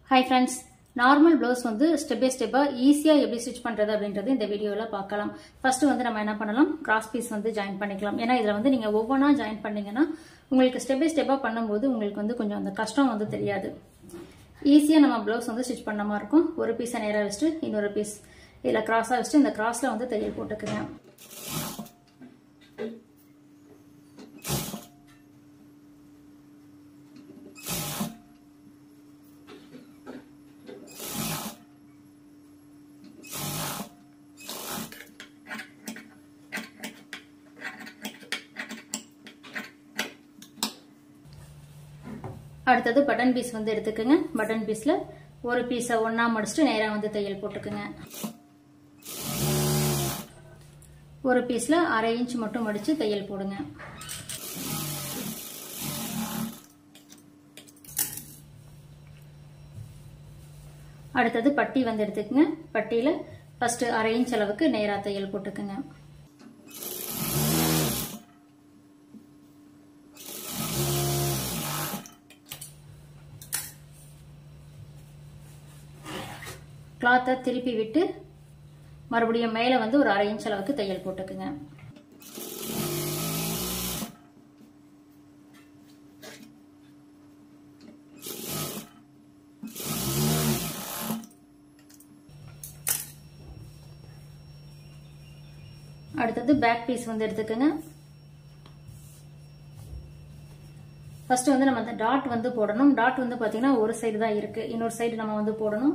hi friends normal blouse வந்து step by ஸ்டெப்பாக ஈஸியாக எப்படி ஸ்டிச் பண்ணுறது அப்படின்றது இந்த வீடியோவில் பார்க்கலாம் ஃபர்ஸ்ட் வந்து நம்ம என்ன பண்ணலாம் கிராஸ் பீஸ் வந்து ஜாயின் பண்ணிக்கலாம் ஏன்னா இதில் வந்து நீங்கள் ஒவ்வொன்றா ஜாயின் பண்ணீங்கன்னா உங்களுக்கு ஸ்டெப் பை ஸ்டெப்பாக பண்ணும்போது உங்களுக்கு வந்து கொஞ்சம் அந்த கஷ்டம் வந்து தெரியாது ஈஸியாக நம்ம ப்ளவுஸ் வந்து ஸ்டிச் பண்ண மாதிரி இருக்கும் ஒரு பீஸை நேராக வச்சுட்டு இன்னொரு பீஸ் இதில் கிராஸாக வச்சுட்டு இந்த கிராஸில் வந்து தையல் போட்டுக்குங்க அடுத்தது பட்டன் பீஸ் வந்து எடுத்துக்கோங்க பட்டன் பீஸில் ஒரு பீஸை ஒன்றா மடிச்சுட்டு நேராக வந்து தையல் போட்டுக்குங்க ஒரு பீஸில் அரை இன்ச் மட்டும் மடித்து தையல் போடுங்க அடுத்தது பட்டி வந்து எடுத்துக்கோங்க பட்டியில் ஃபஸ்ட்டு அரை இன்ச் அளவுக்கு நேராக தையல் போட்டுக்குங்க கிளாத்தை திருப்பி விட்டு மறுபடியும் மேலே வந்து ஒரு அரை இன்ச் அளவுக்கு தையல் போட்டுக்குங்க அடுத்தது பேக் பீஸ் வந்து எடுத்துக்கோங்க ஃபர்ஸ்ட் வந்து நம்ம அந்த டாட் வந்து போடணும் டாட் வந்து பார்த்தீங்கன்னா ஒரு சைடு தான் இருக்கு இன்னொரு சைடு நம்ம வந்து போடணும்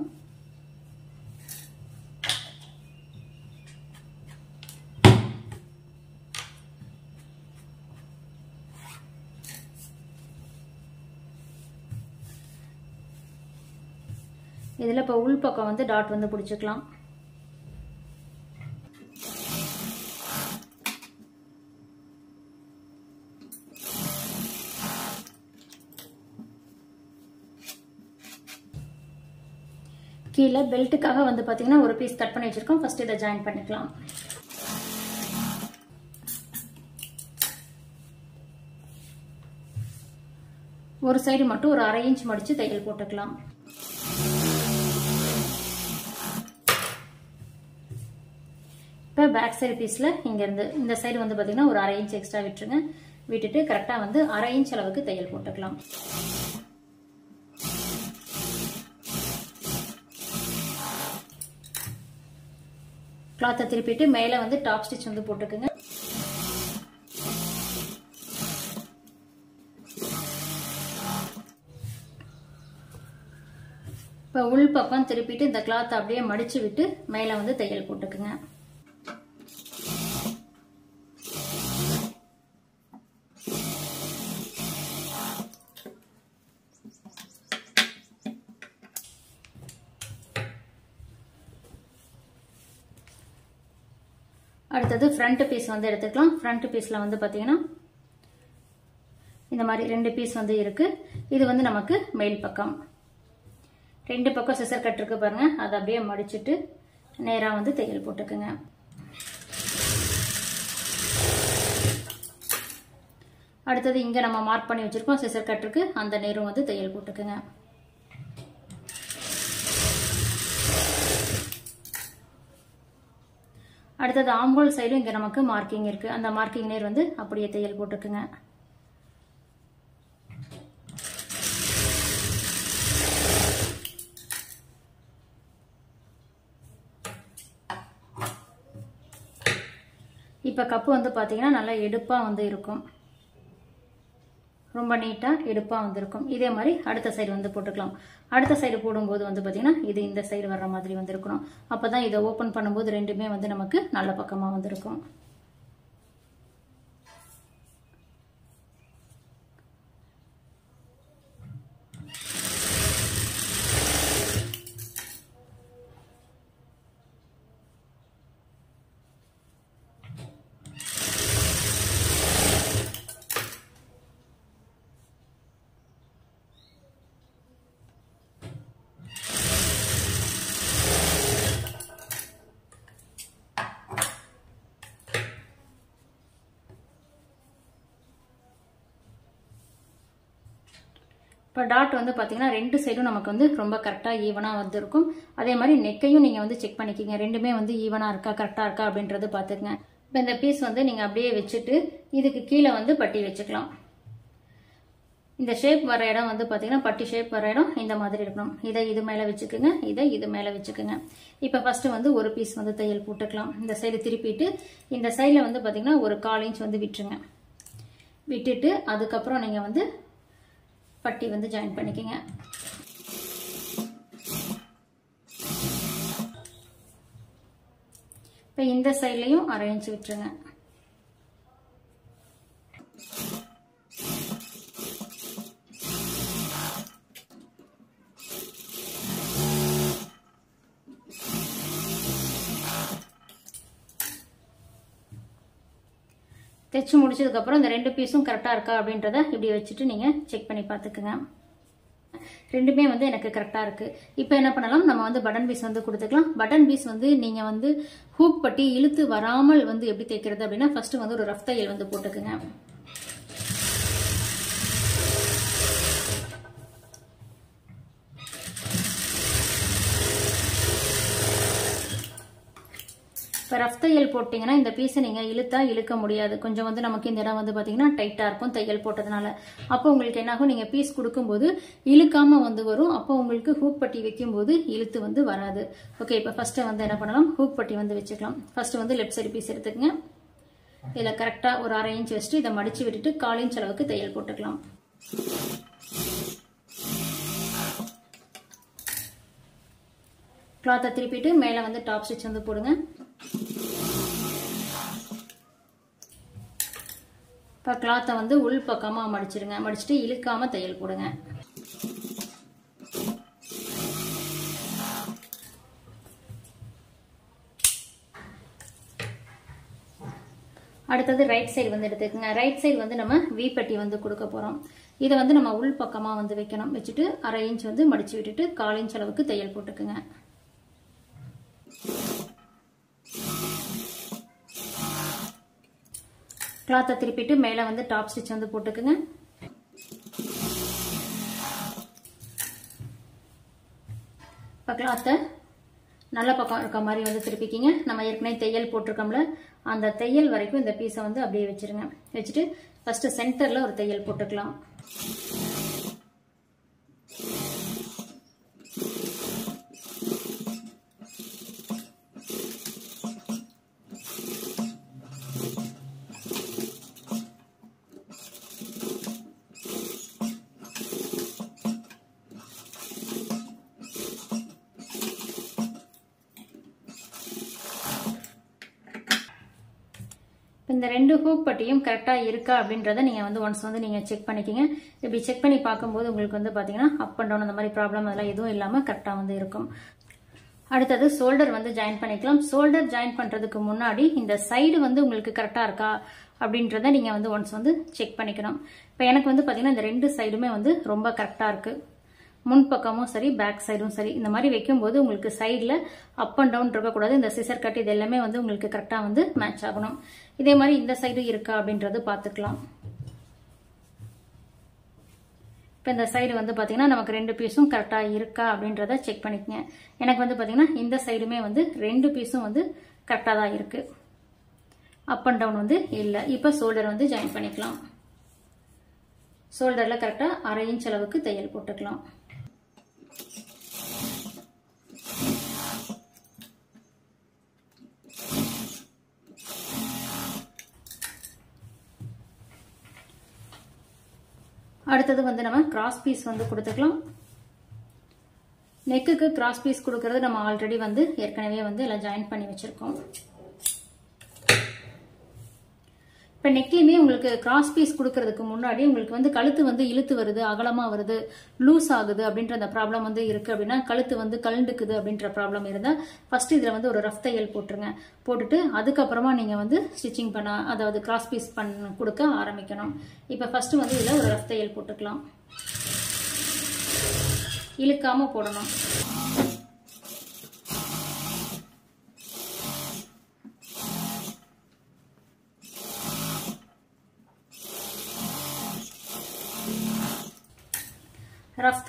இதில் இப்போ உள் பக்கம் வந்து டாட் வந்து பிடிச்சிக்கலாம் கீழே பெல்ட்டுக்காக வந்து பார்த்தீங்கன்னா ஒரு பீஸ் கட் பண்ணி வச்சிருக்கோம் ஃபர்ஸ்ட் இதை ஜாயின் பண்ணிக்கலாம் ஒரு சைடு மட்டும் ஒரு அரை இன்ச் மடிச்சு தையல் போட்டுக்கலாம் இப்போ பேக் சைடு பீஸில் இங்கேருந்து இந்த சைடு வந்து பார்த்தீங்கன்னா ஒரு அரை இன்ச் எக்ஸ்ட்ரா விட்டுருங்க விட்டுட்டு கரெக்டாக வந்து அரை இன்ச் அளவுக்கு தையல் போட்டுக்கலாம் கிளாத்தை திருப்பிட்டு மேலே வந்து டாப் ஸ்டிச் வந்து போட்டுக்குங்க இப்போ உள் பக்கம் திருப்பிட்டு இந்த கிளாத்தை அப்படியே மடிச்சு விட்டு மேலே வந்து தையல் போட்டுக்குங்க அடுத்தது ஃப்ரண்ட் பீஸ் வந்து எடுத்துக்கலாம் ஃப்ரண்ட் பீஸில் வந்து பார்த்தீங்கன்னா இந்த மாதிரி ரெண்டு பீஸ் வந்து இருக்கு இது வந்து நமக்கு மேல் பக்கம் ரெண்டு பக்கம் சிசர் கட் இருக்கு பாருங்க அதை அப்படியே மடிச்சுட்டு நேராக வந்து தையல் போட்டுக்குங்க அடுத்தது இங்கே நம்ம மார்க் பண்ணி வச்சிருக்கோம் சிசர் கட் இருக்கு அந்த நேரம் வந்து தையல் போட்டுக்குங்க அடுத்தது ஆம்போல் சைடும் இங்கே நமக்கு மார்க்கிங் இருக்கு அந்த மார்க்கிங் நேர் வந்து அப்படியே தையல் போட்டுக்குங்க இப்போ கப்பு வந்து பார்த்தீங்கன்னா நல்லா எடுப்பாக வந்து இருக்கும் ரொம்ப நீட்டாக எடுப்பாக வந்திருக்கும் இதே மாதிரி அடுத்த சைடு வந்து போட்டுக்கலாம் அடுத்த சைடு போடும்போது வந்து பார்த்தீங்கன்னா இது இந்த சைடு வர்ற மாதிரி வந்து இருக்கணும் அப்போ தான் இதை ஓப்பன் பண்ணும்போது ரெண்டுமே வந்து நமக்கு நல்ல பக்கமாக வந்திருக்கும் இப்போ டாட் வந்து பார்த்தீங்கன்னா ரெண்டு சைடும் நமக்கு வந்து ரொம்ப கரெக்டாக ஈவனாக வந்து இருக்கும் அதே மாதிரி நெக்கையும் நீங்கள் வந்து செக் பண்ணிக்கிங்க ரெண்டுமே வந்து ஈவனாக இருக்கா கரெக்டாக இருக்கா அப்படின்றது பார்த்துக்குங்க இப்போ இந்த பீஸ் வந்து நீங்கள் அப்படியே வச்சுட்டு இதுக்கு கீழே வந்து பட்டி வச்சுக்கலாம் இந்த ஷேப் வர இடம் வந்து பார்த்தீங்கன்னா பட்டி ஷேப் வர இடம் இந்த மாதிரி இருக்கணும் இதை இது மேலே வச்சுக்கோங்க இதை இது மேலே வச்சுக்கோங்க இப்போ ஃபஸ்ட்டு வந்து ஒரு பீஸ் வந்து தையல் போட்டுக்கலாம் இந்த சைடு திருப்பிட்டு இந்த சைடில் வந்து பார்த்தீங்கன்னா ஒரு கால் இன்ச் வந்து விட்டுருங்க விட்டுட்டு அதுக்கப்புறம் நீங்கள் வந்து பட்டி வந்து ஜாயின் பண்ணிக்கோங்க இப்போ இந்த சைட்லையும் அரை இன்ச் விட்டுருங்க தைச்சு முடிச்சதுக்கப்புறம் இந்த ரெண்டு பீஸும் கரெக்டாக இருக்கா அப்படின்றத இப்படி வச்சுட்டு நீங்கள் செக் பண்ணி பார்த்துக்குங்க ரெண்டுமே வந்து எனக்கு கரெக்டாக இருக்குது இப்போ என்ன பண்ணலாம் நம்ம வந்து பட்டன் பீஸ் வந்து கொடுத்துக்கலாம் பட்டன் பீஸ் வந்து நீங்கள் வந்து ஹூக் பட்டி இழுத்து வராமல் வந்து எப்படி தைக்கிறது அப்படின்னா ஃபர்ஸ்ட் வந்து ஒரு ரஃப் தையல் வந்து போட்டுக்குங்க இப்போ ரஃப் தையல் போட்டிங்கன்னா இந்த பீஸை நீங்கள் இழுத்தா இழுக்க முடியாது கொஞ்சம் வந்து நமக்கு இந்த இடம் வந்து பார்த்தீங்கன்னா டைட்டாக இருக்கும் தையல் போட்டதுனால அப்போ உங்களுக்கு என்னாகும் நீங்கள் பீஸ் கொடுக்கும்போது இழுக்காம வந்து வரும் அப்போ உங்களுக்கு ஹூக் பட்டி வைக்கும்போது இழுத்து வந்து வராது ஓகே இப்போ ஃபஸ்ட்டு வந்து என்ன பண்ணலாம் ஹூக் பட்டி வந்து வச்சுக்கலாம் ஃபஸ்ட்டு வந்து லெஃப்ட் சைடு பீஸ் எடுத்துக்கங்க இதில் கரெக்டாக ஒரு அரை இன்ச் வச்சுட்டு இதை மடித்து விட்டுட்டு கால் இன்ச் அளவுக்கு தையல் போட்டுக்கலாம் கிளாத்தை திருப்பிட்டு மேலே வந்து டாப் ஸ்டிச் வந்து போடுங்க இப்போ கிளாத்தை வந்து உள் பக்கமாக மடிச்சிடுங்க மடிச்சுட்டு இழுக்காம தையல் போடுங்க அடுத்தது ரைட் சைடு வந்து எடுத்துக்கோங்க ரைட் சைடு வந்து நம்ம வி பட்டி வந்து கொடுக்க போகிறோம் இதை வந்து நம்ம உள் பக்கமாக வந்து வைக்கணும் வச்சுட்டு அரை இன்ச் வந்து மடிச்சு விட்டுட்டு கால் இன்ச் அளவுக்கு தையல் போட்டுக்குங்க கிளாத்தை திருப்பிட்டு மேலே வந்து டாப் ஸ்டிச் வந்து போட்டுக்குங்க இப்போ கிளாத்தை நல்ல பக்கம் இருக்க மாதிரி வந்து திருப்பிக்கிங்க நம்ம ஏற்கனவே தையல் போட்டிருக்கோம்ல அந்த தையல் வரைக்கும் இந்த பீஸை வந்து அப்படியே வச்சிருங்க வச்சுட்டு ஃபர்ஸ்ட் சென்டரில் ஒரு தையல் போட்டுக்கலாம் இந்த ரெண்டு ஹூக் பட்டியும் கரெக்டாக இருக்கா அப்படின்றத நீங்கள் வந்து ஒன்ஸ் வந்து நீங்கள் செக் பண்ணிக்கிங்க இப்படி செக் பண்ணி பார்க்கும்போது உங்களுக்கு வந்து பார்த்தீங்கன்னா அப் அண்ட் டவுன் அந்த மாதிரி ப்ராப்ளம் அதெல்லாம் எதுவும் இல்லாமல் கரெக்டாக வந்து இருக்கும் அடுத்தது ஷோல்டர் வந்து ஜாயின் பண்ணிக்கலாம் ஷோல்டர் ஜாயின் பண்ணுறதுக்கு முன்னாடி இந்த சைடு வந்து உங்களுக்கு கரெக்டாக இருக்கா அப்படின்றத நீங்கள் வந்து ஒன்ஸ் வந்து செக் பண்ணிக்கணும் இப்போ எனக்கு வந்து பார்த்தீங்கன்னா இந்த ரெண்டு சைடுமே வந்து ரொம்ப கரெக்டாக இருக்குது முன் பக்கமும் சரி பேக் சைடும் சரி இந்த மாதிரி வைக்கும்போது உங்களுக்கு சைடில் அப் அண்ட் டவுன் இருக்கக்கூடாது இந்த சிசர் கட் இது எல்லாமே வந்து உங்களுக்கு கரெக்டாக வந்து மேட்ச் ஆகணும் இதே மாதிரி இந்த சைடு இருக்கா அப்படின்றது பார்த்துக்கலாம் இப்போ இந்த சைடு வந்து பார்த்தீங்கன்னா நமக்கு ரெண்டு பீஸும் கரெக்டாக இருக்கா அப்படின்றத செக் பண்ணிக்கங்க எனக்கு வந்து பார்த்தீங்கன்னா இந்த சைடுமே வந்து ரெண்டு பீஸும் வந்து கரெக்டாக தான் இருக்குது அப் அண்ட் டவுன் வந்து இல்லை இப்போ ஷோல்டர் வந்து ஜாயின் பண்ணிக்கலாம் ஷோல்டரில் கரெக்டாக அரை இன்ச் அளவுக்கு தையல் போட்டுக்கலாம் அடுத்தது வந்து நம்ம கிராஸ் பீஸ் வந்து கொடுத்துக்கலாம் நெக்குக்கு கிராஸ் பீஸ் கொடுக்கறது நம்ம ஆல்ரெடி வந்து ஏற்கனவே வந்து எல்லாம் ஜாயின் பண்ணி வச்சிருக்கோம் இப்போ நெக்லையுமே உங்களுக்கு கிராஸ் பீஸ் கொடுக்கறதுக்கு முன்னாடி உங்களுக்கு வந்து கழுத்து வந்து இழுத்து வருது அகலமாக வருது லூஸ் ஆகுது அப்படின்ற அந்த ப்ராப்ளம் வந்து இருக்குது அப்படின்னா கழுத்து வந்து கழுண்டுக்குது அப்படின்ற ப்ராப்ளம் இருந்தால் ஃபர்ஸ்ட் இதில் வந்து ஒரு ரஃப் தையல் போட்டுருங்க போட்டுட்டு அதுக்கப்புறமா நீங்கள் வந்து ஸ்டிச்சிங் பண்ண அதாவது கிராஸ் பீஸ் பண்ண கொடுக்க ஆரம்பிக்கணும் இப்போ ஃபர்ஸ்ட் வந்து இதில் ஒரு ரஃப் தையல் போட்டுக்கலாம் இழுக்காம போடணும்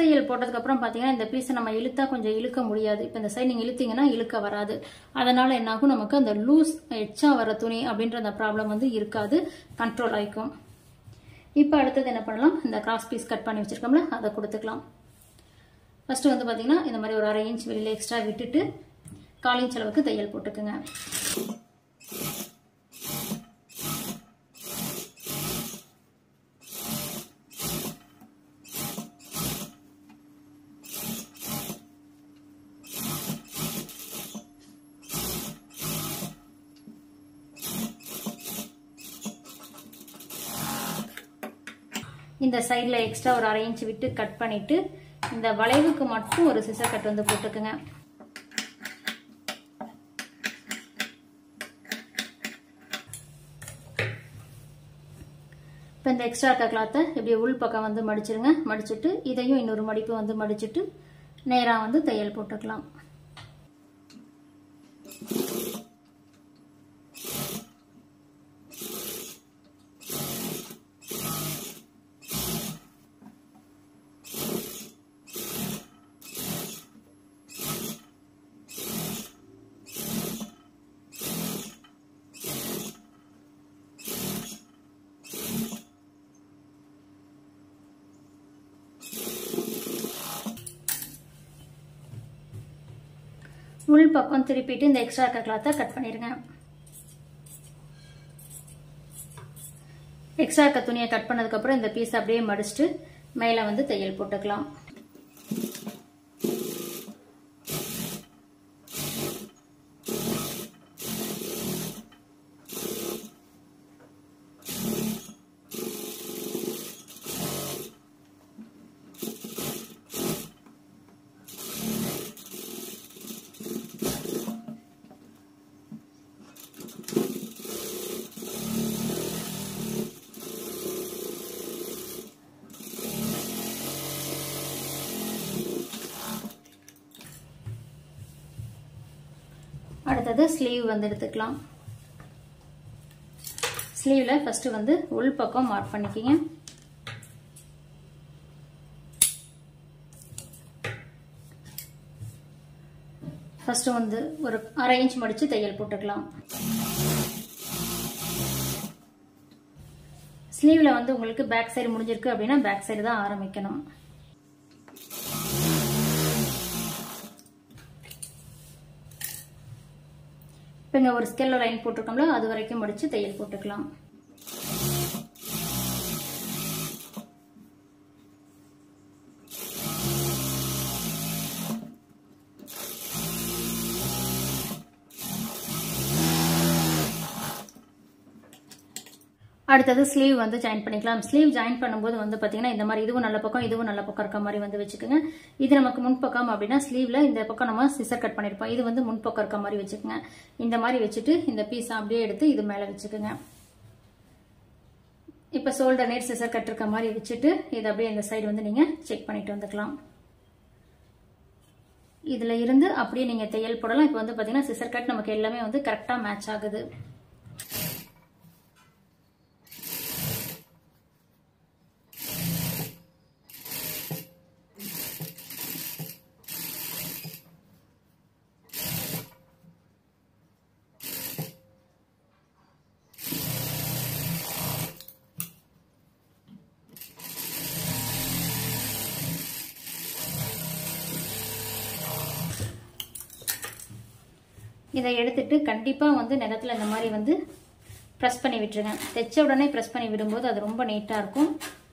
தையல் போட்டதுக்கப்புறம் பார்த்தீங்கன்னா இந்த பீஸை நம்ம இழுத்தா கொஞ்சம் இழுக்க முடியாது இப்போ இந்த சைடு நீங்கள் இழுத்தீங்கன்னா இழுக்க வராது அதனால என்னாகும் நமக்கு அந்த லூஸ் எச்சா வர துணி அப்படின்ற அந்த ப்ராப்ளம் வந்து இருக்காது கண்ட்ரோல் ஆகிக்கும் இப்போ அடுத்தது என்ன பண்ணலாம் இந்த கிராஸ் பீஸ் கட் பண்ணி வச்சிருக்கோம்ல அதை கொடுத்துக்கலாம் ஃபர்ஸ்ட் வந்து பார்த்தீங்கன்னா இந்த மாதிரி ஒரு அரை இன்ச் வெளியில் எக்ஸ்ட்ரா விட்டுட்டு கால் இன்ச் அளவுக்கு தையல் போட்டுக்குங்க இந்த சைடில் எக்ஸ்ட்ரா ஒரு அரை இன்ச் விட்டு கட் பண்ணிட்டு இந்த வளைவுக்கு மட்டும் ஒரு சிசர் கட் வந்து போட்டுக்குங்க இப்போ இந்த எக்ஸ்ட்ரா இருக்க கிளாத்தை இப்படி உள் பக்கம் வந்து மடிச்சிருங்க மடிச்சிட்டு இதையும் இன்னொரு மடிப்பு வந்து மடிச்சிட்டு நேராக வந்து தையல் போட்டுக்கலாம் உள் பக்கம் திருப்பிட்டு இந்த எக்ஸ்ட்ரா இருக்க கிளாத்தை கட் பண்ணிடுங்க எக்ஸ்ட்ரா இருக்க துணியை கட் பண்ணதுக்கப்புறம் இந்த பீஸ் அப்படியே மடிச்சுட்டு மேலே வந்து தையல் போட்டுக்கலாம் அடுத்தது ஸ்லீவ் வந்து எடுத்துக்கலாம் ஸ்லீவில் ஃபஸ்ட்டு வந்து உள் பக்கம் மார்க் பண்ணிக்கிங்க ஃபஸ்ட்டு வந்து ஒரு அரை இன்ச் மடித்து தையல் போட்டுக்கலாம் ஸ்லீவில் வந்து உங்களுக்கு பேக் சைடு முடிஞ்சிருக்கு அப்படின்னா பேக் சைடு தான் ஆரம்பிக்கணும் இப்போ இங்கே ஒரு ஸ்கெல்ல லைன் போட்டிருக்கோம்ல அது வரைக்கும் முடிச்சு தையல் போட்டுக்கலாம் அடுத்தது ஸ்லீவ் வந்து ஜாயின் பண்ணிக்கலாம் ஸ்லீவ் ஜாயின் பண்ணும்போது வந்து பார்த்தீங்கன்னா இந்த மாதிரி இதுவும் நல்ல பக்கம் இதுவும் நல்ல பக்கம் இருக்க மாதிரி வந்து வச்சுக்கோங்க இது நமக்கு முன்பக்கம் அப்படின்னா ஸ்லீவ்ல இந்த பக்கம் நம்ம சிசர் கட் பண்ணியிருப்போம் இது வந்து முன்பக்கம் இருக்க மாதிரி வச்சுக்கோங்க இந்த மாதிரி வச்சுட்டு இந்த பீஸ் அப்படியே எடுத்து இது மேலே வச்சுக்கோங்க இப்போ ஷோல்டர் நேட் சிசர் கட் இருக்க மாதிரி வச்சுட்டு இது அப்படியே இந்த சைடு வந்து நீங்கள் செக் பண்ணிட்டு வந்துக்கலாம் இதில் இருந்து அப்படியே நீங்கள் தையல் போடலாம் இப்போ வந்து பார்த்தீங்கன்னா சிசர் கட் நமக்கு எல்லாமே வந்து கரெக்டாக மேட்ச் ஆகுது இதை எடுத்துட்டு கண்டிப்பாக வந்து நிலத்தில் இந்த மாதிரி வந்து ப்ரெஸ் பண்ணி விட்டுருங்க தைச்ச உடனே ப்ரெஸ் பண்ணி விடும்போது அது ரொம்ப நீட்டாக இருக்கும்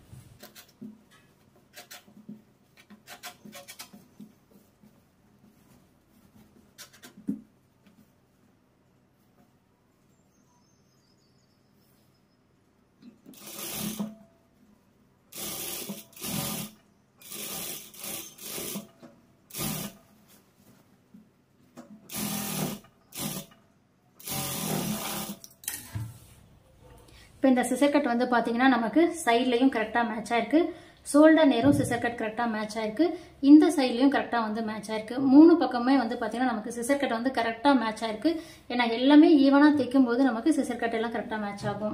இப்போ இந்த சிசர் கட் வந்து பார்த்தீங்கன்னா நமக்கு சைட்லையும் கரெக்டாக மேட்ச் ஆயிருக்கு ஷோல்டர் நேரும் சிசர் கட் கரெக்டாக மேட்ச் ஆயிருக்கு இந்த சைட்லையும் கரெக்டாக வந்து மேட்ச் ஆயிருக்கு மூணு பக்கமே வந்து பார்த்தீங்கன்னா நமக்கு சிசர் கட் வந்து கரெக்டாக மேட்ச் ஆயிருக்கு ஏன்னா எல்லாமே ஈவனாக தைக்கும் போது நமக்கு சிசர் கட் எல்லாம் கரெக்டாக மேட்ச் ஆகும்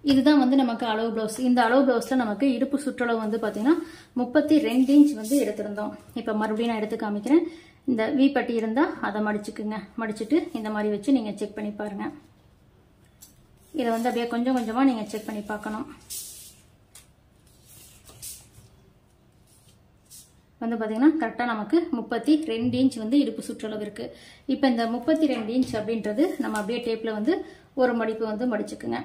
இதுதான் வந்து நமக்கு அளவு ப்ளவுஸ் இந்த அளவு ப்ளவுஸில் நமக்கு இடுப்பு சுற்றளவு வந்து பார்த்தீங்கன்னா முப்பத்தி ரெண்டு இன்ச் வந்து எடுத்திருந்தோம் இப்போ மறுபடியும் நான் எடுத்து காமிக்கிறேன் இந்த வி பட்டி இருந்தால் அதை மடிச்சுக்குங்க மடிச்சுட்டு இந்த மாதிரி வச்சு நீங்கள் செக் பண்ணி பாருங்கள் இதை வந்து அப்படியே கொஞ்சம் கொஞ்சமாக நீங்கள் செக் பண்ணி பார்க்கணும் வந்து பார்த்தீங்கன்னா கரெக்டாக நமக்கு முப்பத்தி ரெண்டு இன்ச் வந்து இடுப்பு சுற்றளவு இருக்குது இப்போ இந்த முப்பத்தி ரெண்டு இன்ச் அப்படின்றது நம்ம அப்படியே டேப்பில் வந்து ஒரு மடிப்பு வந்து மடிச்சுக்குங்க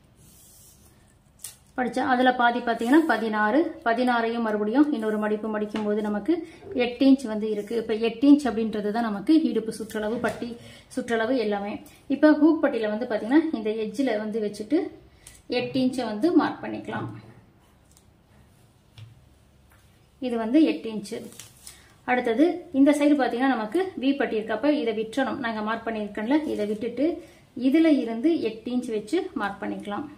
படித்தா அதில் பாதி பார்த்தீங்கன்னா பதினாறு பதினாறையும் மறுபடியும் இன்னொரு மடிப்பு மடிக்கும் போது நமக்கு எட்டு இன்ச் வந்து இருக்குது இப்போ எட்டு இன்ச் அப்படின்றது தான் நமக்கு இடுப்பு சுற்றளவு பட்டி சுற்றளவு எல்லாமே இப்போ ஹூக் பட்டியில் வந்து பார்த்தீங்கன்னா இந்த எட்ஜில் வந்து வச்சுட்டு எட்டு இன்ச்சை வந்து மார்க் பண்ணிக்கலாம் இது வந்து எட்டு இன்ச்சு அடுத்தது இந்த சைடு பார்த்தீங்கன்னா நமக்கு வி பட்டி இருக்கப்ப இதை விட்டுறணும் நாங்கள் மார்க் பண்ணியிருக்கோம்ல இதை விட்டுட்டு இதில் இருந்து எட்டு இன்ச் வச்சு மார்க் பண்ணிக்கலாம்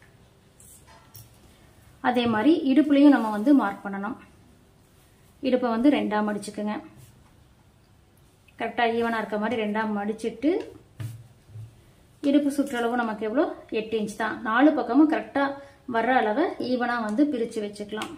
அதே மாதிரி இடுப்புலையும் நம்ம வந்து மார்க் பண்ணணும் இடுப்பை வந்து ரெண்டாம் மடிச்சுக்குங்க கரெக்டாக ஈவனாக இருக்க மாதிரி ரெண்டாம் மடிச்சுட்டு இடுப்பு சுற்றளவு நமக்கு எவ்வளோ எட்டு இன்ச் தான் நாலு பக்கமும் கரெக்டாக வர்ற அளவை ஈவனாக வந்து பிரித்து வச்சுக்கலாம்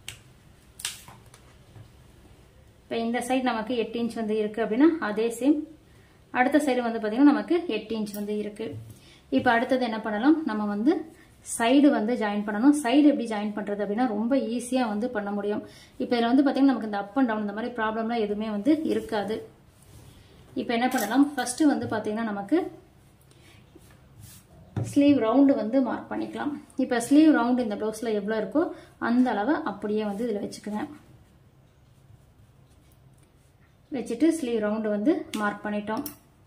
இப்போ இந்த சைடு நமக்கு எட்டு இன்ச் வந்து இருக்குது அப்படின்னா அதே சேம் அடுத்த சைடு வந்து பார்த்திங்கன்னா நமக்கு எட்டு இன்ச் வந்து இருக்குது இப்போ அடுத்தது என்ன பண்ணலாம் நம்ம வந்து சைடு வந்து ஜாயின் பண்ணணும் சைடு எப்படி ஜாயின் பண்ணுறது அப்படின்னா ரொம்ப ஈஸியாக வந்து பண்ண முடியும் இப்போ இதில் வந்து பார்த்திங்கன்னா நமக்கு இந்த அப் அண்ட் டவுன் இந்த மாதிரி ப்ராப்ளம்லாம் எதுவுமே வந்து இருக்காது இப்போ என்ன பண்ணலாம் ஃபஸ்ட்டு வந்து பார்த்திங்கன்னா நமக்கு ஸ்லீவ் ரவுண்டு வந்து மார்க் பண்ணிக்கலாம் இப்போ ஸ்லீவ் ரவுண்டு இந்த ப்ளவுஸில் எவ்வளோ இருக்கோ அந்த அளவை அப்படியே வந்து இதில் வச்சுக்கோங்க வச்சுட்டு ஸ்லீவ் ரவுண்டு வந்து மார்க் பண்ணிட்டோம்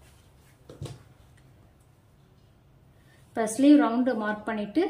இப்போ ஸ்லீவ் ரவுண்டு மார்க் பண்ணிட்டு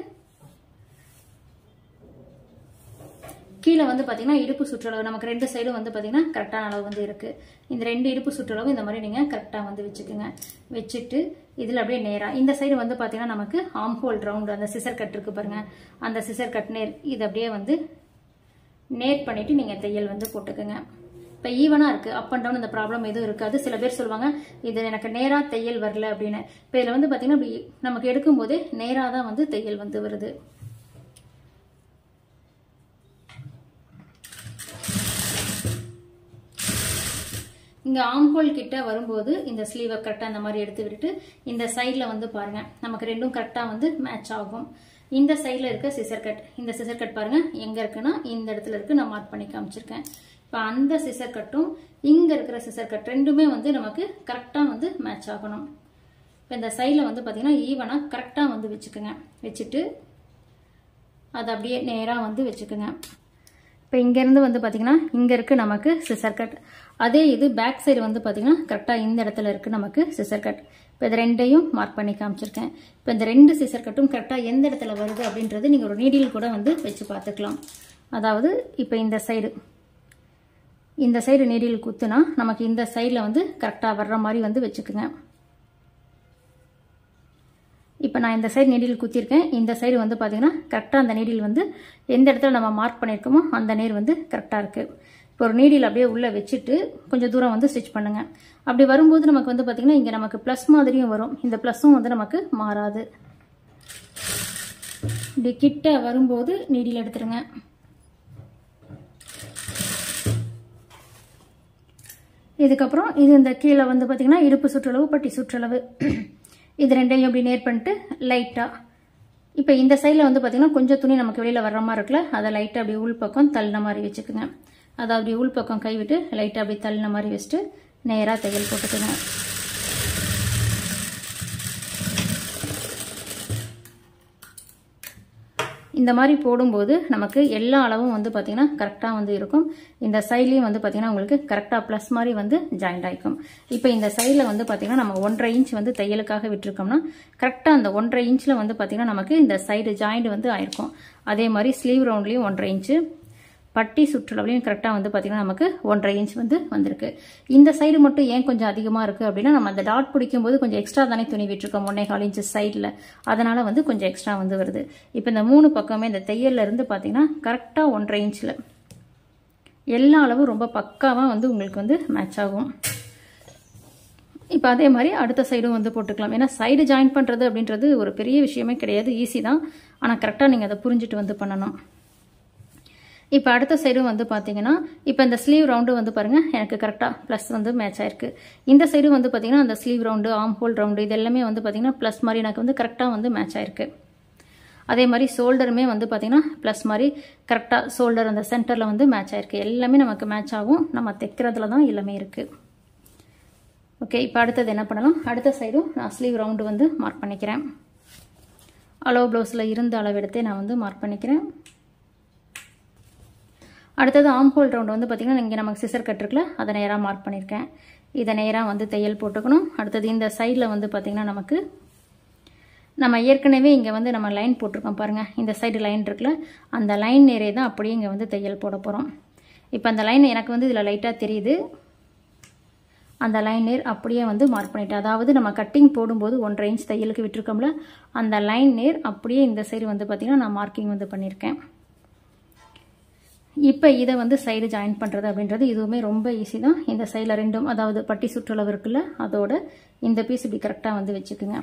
கீழே வந்து பார்த்தீங்கன்னா இடுப்பு சுற்றளவு நமக்கு ரெண்டு சைடும் வந்து பார்த்தீங்கன்னா கரெக்டான அளவு வந்து இருக்குது இந்த ரெண்டு இடுப்பு சுற்றளவு இந்த மாதிரி நீங்கள் கரெக்டாக வந்து வச்சுக்கோங்க வச்சுட்டு இதில் அப்படியே நேராக இந்த சைடு வந்து பார்த்தீங்கன்னா நமக்கு ஆம் ஹோல் ரவுண்டு அந்த சிசர் கட் இருக்கு பாருங்க அந்த சிசர் கட் நேர் இது அப்படியே வந்து நேர் பண்ணிவிட்டு நீங்கள் தையல் வந்து போட்டுக்கோங்க இப்போ ஈவனாக இருக்குது அப் அண்ட் டவுன் இந்த ப்ராப்ளம் எதுவும் இருக்காது சில பேர் சொல்லுவாங்க இது எனக்கு நேராக தையல் வரல அப்படின்னு இப்போ இதில் வந்து பார்த்தீங்கன்னா இப்படி நமக்கு எடுக்கும்போதே நேராக தான் வந்து தையல் வந்து வருது இங்கே ஆம்ஹோல் கிட்ட வரும்போது இந்த ஸ்லீவை கரெக்டாக இந்த மாதிரி எடுத்து விட்டுட்டு இந்த சைடில் வந்து பாருங்கள் நமக்கு ரெண்டும் கரெக்டாக வந்து மேட்ச் ஆகும் இந்த சைடில் இருக்க சிசர் கட் இந்த சிசர் கட் பாருங்கள் எங்கே இருக்குன்னா இந்த இடத்துல இருக்கு நான் மார்க் பண்ணி காமிச்சிருக்கேன் இப்போ அந்த சிசர் கட்டும் இங்கே இருக்கிற சிசர் கட் ரெண்டுமே வந்து நமக்கு கரெக்டாக வந்து மேட்ச் ஆகணும் இப்போ இந்த சைடில் வந்து பார்த்தீங்கன்னா ஈவனாக கரெக்டாக வந்து வச்சுக்கோங்க வச்சுட்டு அதை அப்படியே நேராக வந்து வச்சுக்கோங்க இப்போ இங்கேருந்து வந்து பார்த்தீங்கன்னா இங்கே இருக்குது நமக்கு சிசர் கட் அதே இது பேக் சைடு வந்து பார்த்தீங்கன்னா கரெக்டாக இந்த இடத்துல இருக்குது நமக்கு சிசர் கட் இப்போ இது ரெண்டையும் மார்க் பண்ணி காமிச்சிருக்கேன் இப்போ இந்த ரெண்டு சிசர் கட்டும் கரெக்டாக எந்த இடத்துல வருது அப்படின்றது நீங்கள் ஒரு நீடில் கூட வந்து வச்சு பார்த்துக்கலாம் அதாவது இப்போ இந்த சைடு இந்த சைடு நீடில் குத்துனா நமக்கு இந்த சைடில் வந்து கரெக்டாக வர்ற மாதிரி வந்து வச்சுக்குங்க இப்போ நான் இந்த சைடு நீடில் குத்திருக்கேன் இந்த சைடு வந்து பார்த்தீங்கன்னா கரெக்டாக அந்த நீடில் வந்து எந்த இடத்துல நம்ம மார்க் பண்ணியிருக்கோமோ அந்த நேர் வந்து கரெக்டாக இருக்குது இப்போ ஒரு நீடில் அப்படியே உள்ளே வச்சுட்டு கொஞ்சம் தூரம் வந்து ஸ்டிச் பண்ணுங்கள் அப்படி வரும்போது நமக்கு வந்து பார்த்திங்கன்னா இங்கே நமக்கு ப்ளஸ் மாதிரியும் வரும் இந்த ப்ளஸ்ஸும் வந்து நமக்கு மாறாது இப்படி கிட்ட வரும்போது நீடில் எடுத்துருங்க இதுக்கப்புறம் இது இந்த கீழே வந்து பார்த்திங்கன்னா இடுப்பு சுற்றளவு பட்டி சுற்றளவு இது ரெண்டையும் இப்படி நேர் பண்ணிட்டு லைட்டாக இப்போ இந்த சைடில் வந்து பார்த்திங்கன்னா கொஞ்சம் துணி நமக்கு வெளியில் வர்ற மாதிரி இருக்குல்ல அதை லைட்டாக அப்படி உள் பக்கம் தள்ளின மாதிரி வச்சுக்கோங்க அதை அப்படி உள் பக்கம் கைவிட்டு லைட்டாக அப்படி தள்ளின மாதிரி வச்சுட்டு நேராக தையல் போட்டுக்கோங்க இந்த மாதிரி போடும்போது நமக்கு எல்லா அளவும் வந்து பார்த்திங்கன்னா கரெக்டாக வந்து இருக்கும் இந்த சைட்லேயும் வந்து பார்த்திங்கன்னா உங்களுக்கு கரெக்டாக ப்ளஸ் மாதிரி வந்து ஜாயிண்ட் ஆகிக்கும் இப்போ இந்த சைடில் வந்து பார்த்திங்கன்னா நம்ம ஒன்றரை இன்ச் வந்து தையலுக்காக விட்டுருக்கோம்னா கரெக்டாக அந்த ஒன்றரை இன்ச்சில் வந்து பார்த்திங்கன்னா நமக்கு இந்த சைடு ஜாயிண்ட் வந்து ஆயிருக்கும் அதே மாதிரி ஸ்லீவ் ரவுண்ட்லேயும் ஒன்றரை இன்ச்சு பட்டி சுற்றளவுலையும் கரெக்டாக வந்து பார்த்திங்கன்னா நமக்கு ஒன்றரை இன்ச் வந்து வந்திருக்கு இந்த சைடு மட்டும் ஏன் கொஞ்சம் அதிகமாக இருக்குது அப்படின்னா நம்ம அந்த டாட் பிடிக்கும்போது கொஞ்சம் எக்ஸ்ட்ரா தானே துணி விட்டுருக்கோம் ஒன்றே கால் இன்ச்சு சைடில் அதனால் வந்து கொஞ்சம் எக்ஸ்ட்ரா வந்து வருது இப்போ இந்த மூணு பக்கமே இந்த தையல்ல இருந்து பார்த்தீங்கன்னா கரெக்டாக ஒன்றரை இன்ச்சில் எல்லா அளவும் ரொம்ப பக்காவாக வந்து உங்களுக்கு வந்து மேட்ச் ஆகும் இப்போ அதே மாதிரி அடுத்த சைடும் வந்து போட்டுக்கலாம் ஏன்னா சைடு ஜாயின் பண்ணுறது அப்படின்றது ஒரு பெரிய விஷயமே கிடையாது ஈஸி தான் ஆனால் கரெக்டாக நீங்கள் அதை புரிஞ்சுட்டு வந்து பண்ணணும் இப்போ அடுத்த சைடும் வந்து பார்த்தீங்கன்னா இப்போ இந்த ஸ்லீவ் ரவுண்டு வந்து பாருங்கள் எனக்கு கரெக்டாக ப்ளஸ் வந்து மேட்ச் ஆயிருக்கு இந்த சைடு வந்து பார்த்தீங்கன்னா அந்த sleeve round arm hole round இது எல்லாமே வந்து பார்த்தீங்கன்னா ப்ளஸ் மாதிரி எனக்கு வந்து கரெக்டாக வந்து மேட்ச் ஆயிருக்கு அதே மாதிரி ஷோல்டருமே வந்து பார்த்தீங்கன்னா ப்ளஸ் மாதிரி கரெக்டாக ஷோல்டர் அந்த சென்டரில் வந்து மேட்ச் ஆயிருக்கு எல்லாமே நமக்கு மேட்ச் ஆகும் நம்ம தைக்கிறதுல தான் எல்லாமே இருக்குது ஓகே இப்போ அடுத்தது என்ன பண்ணலாம் அடுத்த சைடும் நான் ஸ்லீவ் ரவுண்டு வந்து மார்க் பண்ணிக்கிறேன் அளவு ப்ளவுஸில் இருந்த அளவெடுத்தே நான் வந்து மார்க் பண்ணிக்கிறேன் அடுத்தது ஆம் ஹோல் ரவுண்டு வந்து பார்த்திங்கன்னா இங்கே நமக்கு சிசர் கட் இருக்குல்ல அதை நேராக மார்க் பண்ணியிருக்கேன் இதை நேராக வந்து தையல் போட்டுக்கணும் அடுத்தது இந்த சைடில் வந்து பார்த்திங்கன்னா நமக்கு நம்ம ஏற்கனவே இங்கே வந்து நம்ம லைன் போட்டிருக்கோம் பாருங்கள் இந்த சைடு லைன் இருக்குல்ல அந்த லைன் நேரே தான் அப்படியே இங்கே வந்து தையல் போட போகிறோம் இப்போ அந்த லைன் எனக்கு வந்து இதில் லைட்டாக தெரியுது அந்த லைன் நேர் அப்படியே வந்து மார்க் பண்ணிட்டேன் அதாவது நம்ம கட்டிங் போடும்போது ஒன்றரை இன்ச் தையலுக்கு விட்டுருக்கோம்ல அந்த லைன் நேர் அப்படியே இந்த சைடு வந்து பார்த்திங்கன்னா நான் மார்க்கிங் வந்து பண்ணியிருக்கேன் இப்போ இதை வந்து சைடு ஜாயின் பண்ணுறது அப்படின்றது இதுவுமே ரொம்ப ஈஸி தான் இந்த சைடில் ரெண்டும் அதாவது பட்டி சுற்றளவு இருக்குல்ல அதோட இந்த பீஸ் இப்படி கரெக்டாக வந்து வச்சுக்குங்க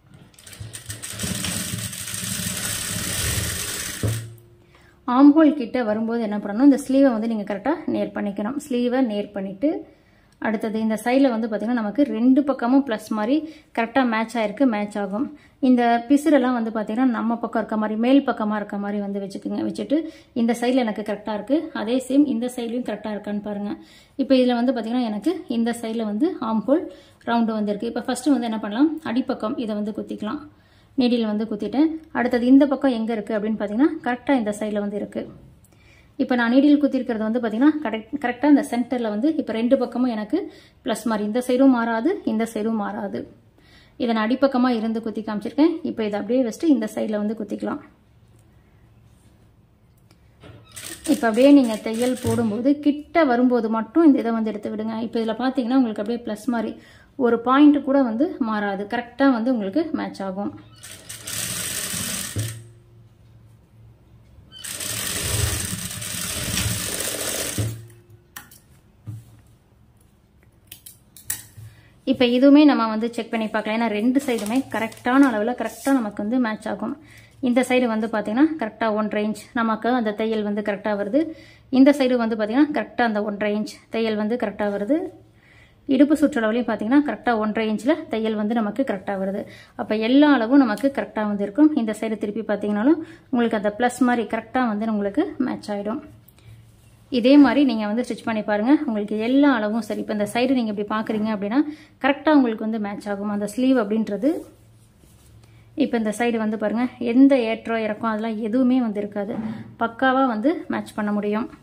ஆம்ஹோல் கிட்ட வரும்போது என்ன பண்ணணும் இந்த ஸ்லீவை வந்து நீங்கள் கரெக்டாக நேர் பண்ணிக்கணும் ஸ்லீவை நேர் பண்ணிவிட்டு அடுத்தது இந்த சைடில் வந்து பார்த்திங்கன்னா நமக்கு ரெண்டு பக்கமும் ப்ளஸ் மாதிரி கரெக்டாக மேட்ச் ஆகிருக்கு மேட்ச் ஆகும் இந்த பிசுரெல்லாம் வந்து பார்த்திங்கன்னா நம்ம பக்கம் இருக்க மாதிரி மேல் பக்கமாக இருக்க மாதிரி வந்து வச்சுக்கோங்க வச்சுட்டு இந்த சைடில் எனக்கு கரெக்டாக இருக்குது அதே சேம் இந்த சைட்லையும் கரெக்டாக இருக்கான்னு பாருங்கள் இப்போ இதில் வந்து பார்த்திங்கன்னா எனக்கு இந்த சைடில் வந்து ஆம்ஹோல் ரவுண்டு வந்திருக்கு இப்போ ஃபஸ்ட்டு வந்து என்ன பண்ணலாம் அடிப்பக்கம் இதை வந்து குத்திக்கலாம் நீடில் வந்து குத்திட்டேன் அடுத்தது இந்த பக்கம் எங்கே இருக்குது அப்படின்னு பார்த்தீங்கன்னா கரெக்டாக இந்த சைடில் வந்து இருக்குது இப்போ நான் நீடில் குத்திருக்கிறது வந்து பார்த்தீங்கன்னா கரெக்ட் கரெக்டாக இந்த சென்டரில் வந்து இப்போ ரெண்டு பக்கமும் எனக்கு ப்ளஸ் மாதிரி இந்த சைடும் மாறாது இந்த சைடும் மாறாது இதை நான் அடிப்பக்கமாக இருந்து குத்தி காமிச்சிருக்கேன் இப்போ இதை அப்படியே வச்சுட்டு இந்த சைடில் வந்து குத்திக்கலாம் இப்போ அப்படியே நீங்கள் தையல் போடும்போது கிட்ட வரும்போது மட்டும் இந்த இதை வந்து எடுத்து விடுங்க இப்போ இதில் பார்த்தீங்கன்னா உங்களுக்கு அப்படியே ப்ளஸ் மாதிரி ஒரு பாயிண்ட் கூட வந்து மாறாது கரெக்டாக வந்து உங்களுக்கு மேட்ச் ஆகும் இப்போ இதுவுமே நம்ம வந்து செக் பண்ணி பார்க்கலாம் ஏன்னா ரெண்டு சைடுமே கரெக்டான அளவில் கரெக்டாக நமக்கு வந்து மேட்ச் ஆகும் இந்த சைடு வந்து பார்த்தீங்கன்னா கரெக்டாக ஒன்றரை இன்ச் நமக்கு அந்த தையல் வந்து கரெக்டாக வருது இந்த சைடு வந்து பார்த்தீங்கன்னா கரெக்டாக அந்த ஒன்றரை இன்ச் தையல் வந்து கரெக்டாக வருது இடுப்பு சுற்றளவுலையும் பார்த்தீங்கன்னா கரெக்டாக ஒன்றரை இன்ச்சில் தையல் வந்து நமக்கு கரெக்டாக வருது அப்போ எல்லா அளவும் நமக்கு கரெக்டாக வந்து இருக்கும் இந்த சைடு திருப்பி பார்த்தீங்கனாலும் உங்களுக்கு அந்த ப்ளஸ் மாதிரி கரெக்டாக வந்து உங்களுக்கு மேட்ச் ஆகிடும் இதே மாதிரி நீங்கள் வந்து ஸ்டிச் பண்ணி பாருங்கள் உங்களுக்கு எல்லா அளவும் சரி இப்போ இந்த சைடு நீங்கள் இப்படி பார்க்குறீங்க அப்படின்னா கரெக்டாக உங்களுக்கு வந்து மேட்ச் ஆகும் அந்த ஸ்லீவ் அப்படின்றது இப்போ இந்த சைடு வந்து பாருங்கள் எந்த ஏற்றோ இறக்கம் அதெல்லாம் எதுவுமே வந்து இருக்காது பக்காவாக வந்து மேட்ச் பண்ண முடியும்